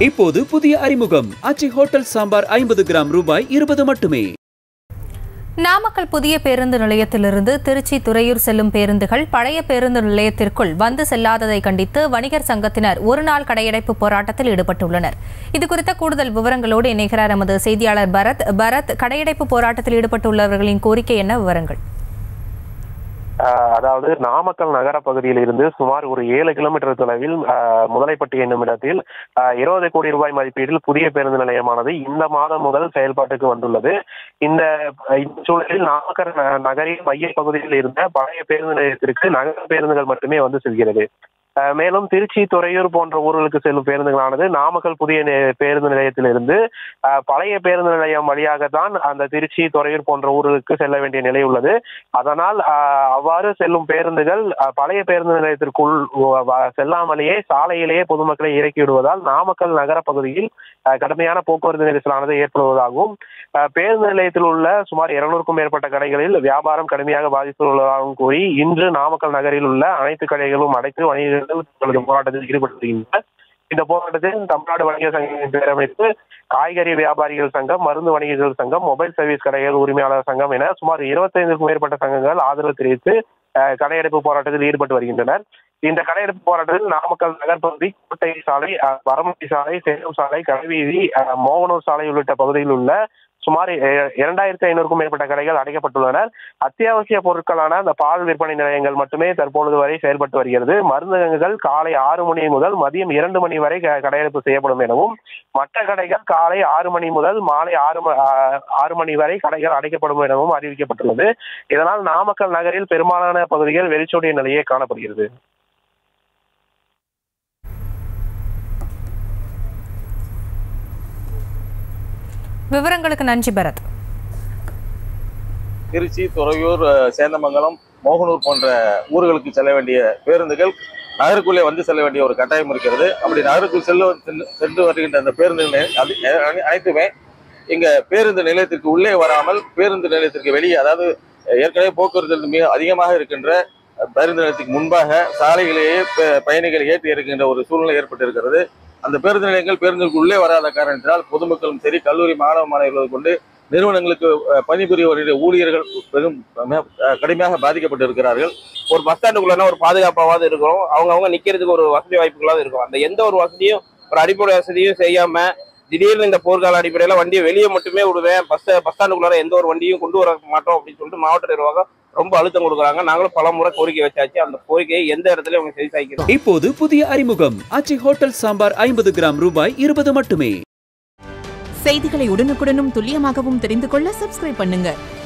இப்போது புதிய அறிமுகம் அச்சி ஹோட்டல் சாம்பார் ஐம்பது கிராம் ரூபாய் இருபது மட்டுமே நாமக்கல் புதிய பேருந்து நிலையத்திலிருந்து திருச்சி துறையூர் செல்லும் பேருந்துகள் பழைய பேருந்து நிலையத்திற்குள் வந்து செல்லாததை கண்டித்து வணிகர் சங்கத்தினர் ஒருநாள் கடையடைப்பு போராட்டத்தில் ஈடுபட்டுள்ளனர் இதுகுறித்த கூடுதல் விவரங்களோடு இணைகிறார் எமது செய்தியாளர் பரத் பரத் கடையடைப்பு போராட்டத்தில் ஈடுபட்டுள்ளவர்களின் கோரிக்கை என்ன விவரங்கள் ஆஹ் அதாவது நாமக்கல் நகர பகுதியில் இருந்து சுமார் ஒரு ஏழு கிலோமீட்டர் தொலைவில் ஆஹ் முதலைப்பட்டி என்னும் இடத்தில் ஆஹ் இருபது கோடி ரூபாய் மதிப்பீட்டில் புதிய பேருந்து நிலையமானது இந்த மாதம் முதல் செயல்பாட்டுக்கு வந்துள்ளது இந்த இந்த சூழலில் நாமக்கல் ந- நகரின் மைய பகுதியில் இருந்த பழைய பேருந்து நிலையத்திற்கு நகர பேருந்துகள் மட்டுமே வந்து செல்கிறது ஆஹ் மேலும் திருச்சி துறையூர் போன்ற ஊர்களுக்கு செல்லும் பேருந்துகளானது நாமக்கல் புதிய நி- பேருந்து நிலையத்திலிருந்து ஆஹ் பழைய பேருந்து நிலையம் வழியாகத்தான் அந்த திருச்சி துறையூர் போன்ற ஊர்களுக்கு செல்ல வேண்டிய நிலை உள்ளது அதனால் ஆஹ், அவ்வாறு செல்லும் பேருந்துகள் ஆஹ், பழைய பேருந்து நிலையத்திற்குள் வ- வ- செல்லாமலேயே சாலையிலேயே பொதுமக்களை இறக்கி விடுவதால் நாமக்கல் நகர பகுதியில் ஆஹ், கடுமையான போக்குவரத்து நெரிசலானது ஏற்படுவதாகவும் ஆஹ், பேருந்து நிலையத்தில் உள்ள சுமார் இருநூறுக்கும் மேற்பட்ட கடைகளில் வியாபாரம் கடுமையாக பாதித்துள்ளதாகவும் கூறி இன்று நாமக்கல் நகரில் உள்ள அனைத்து கடைகளும் அடைத்து வணிகர்கள் தங்களது போராட்டத்தில் ஈடுபட்டு வருகின்றனர் இந்த போராட்டத்தில் தமிழ்நாடு வணிகர் சங்கத்தின் பேரமைப்பு காய்கறி வியாபாரிகள் சங்கம் மருந்து வணிகர்கள் சங்கம் மொபைல் சர்வீஸ் கடைகள் உரிமையாளர் சங்கம் என சுமார் இருபத்தைந்துக்கும் மேற்பட்ட சங்கங்கள் ஆதரவு தெரிவித்து அஹ், கடையடைப்பு போராட்டத்தில் ஈடுபட்டு வருகின்றனர் இந்த கடையெடுப்பு போராட்டத்தில் நாமக்கல் நகர்பகுதி கோட்டை சாலை அஹ், வரமட்டி சாலை சேலம் சாலை கடைவீதி அஹ், மோகனூர் சாலை உள்ளிட்ட பகுதியில் உள்ள சுமார் இ- இரண்டாயிரத்தி ஐநூறுக்கும் மேற்பட்ட கடைகள் அடைக்கப்பட்டுள்ளனர் அத்தியாவசிய பொருட்களான அந்த பால் விற்பனை நிலையங்கள் மட்டுமே தற்பொழுது வரை செயல்பட்டு வருகிறது மருந்தகங்கள் காலை ஆறு மணி முதல் மதியம் இரண்டு மணி வரை க- கடையெடுப்பு செய்யப்படும் எனவும் மற்ற கடைகள் காலை ஆறு மணி முதல் மாலை ஆறு ம- ஆ- ஆறு மணி வரை கடைகள் அடைக்கப்படும் எனவும் அறிவிக்கப்பட்டுள்ளது இதனால் நாமக்கல் நகரில் பெரும்பாலான பகுதிகள் வெறிச்சோடிய நிலையே காணப்படுகிறது விவரங்களுக்கு நன்றி பரத் திருச்சி துறையூர் அஹ், சேந்தமங்கலம் மோகனூர் போன்ற ஊர்களுக்கு செல்ல வேண்டிய பேருந்துகள் நகருக்குள்ளே வந்து செல்ல வேண்டிய ஒரு கட்டாயம் இருக்கிறது அப்படி நகருக்குள் செல்ல சென்று- சென்று வருகின்ற அந்த பேருந்துகள் அது அனை- அனைத்துமே இங்க பேருந்து நிலையத்திற்கு உள்ளே வராமல் பேருந்து நிலையத்திற்கு வெளியே அதாவது அஹ், ஏற்கனவே போக்குவரத்து மிக அதிகமாக இருக்கின்ற அஹ், பேருந்து நிலையத்துக்கு முன்பாக சாலையிலேயே ப- பயணிகளை ஏற்றி இருக்கின்ற ஒரு சூழ்நிலை ஏற்பட்டிருக்கிறது அந்த பேருந்து நிலையங்கள் பேருந்துக்கு உள்ளே வராத காரணத்தினால் பொதுமக்களும் சரி கல்லூரி மாணவ மாணவர்களை கொண்டு நிறுவனங்களுக்கு அஹ், பணிபுரியவருடைய ஊழியர்கள் பெரும் மிக, அஹ், கடுமையாக பாதிக்கப்பட்டிருக்கிறார்கள் ஒரு பஸ் ஸ்டாண்டுக்குள்ளனா ஒரு பாதுகாப்பாவது இருக்கும் அவங்க அவங்க நிக்கிறதுக்கு ஒரு வசதி வாய்ப்புகளாவது இருக்கும் அந்த எந்த ஒரு வசதியும் ஒரு அடிப்படை வசதியும் செய்யாம திடீர்னு இந்த போர்க்கால அடிப்படையில வண்டியை வெளியே மட்டுமே விடுவேன் பஸ் பஸ் ஸ்டாண்டுக்குள்ளார எந்த ஒரு வண்டியும் கொண்டு வர மாட்டோம் அப்படின்னு சொல்லிட்டு மாவட்ட நிர்வாகம் ரொம்ப அழுத்தம் கொடுக்குறாங்க நாங்களும் பல முறை கோரிக்கை வச்சாச்சு அந்த கோரிக்கையை எந்த இடத்துல அவங்க சரி சாய்க்கிறோம் இப்போது புதிய அறிமுகம் அச்சி ஹோட்டல் சாம்பார் ஐம்பது கிராம் ரூபாய் இருபது மட்டுமே செய்திகளை உடனுக்குடனும் துல்லியமாகவும் தெரிந்து கொள்ள சப்ஸ்கிரைப் பண்ணுங்க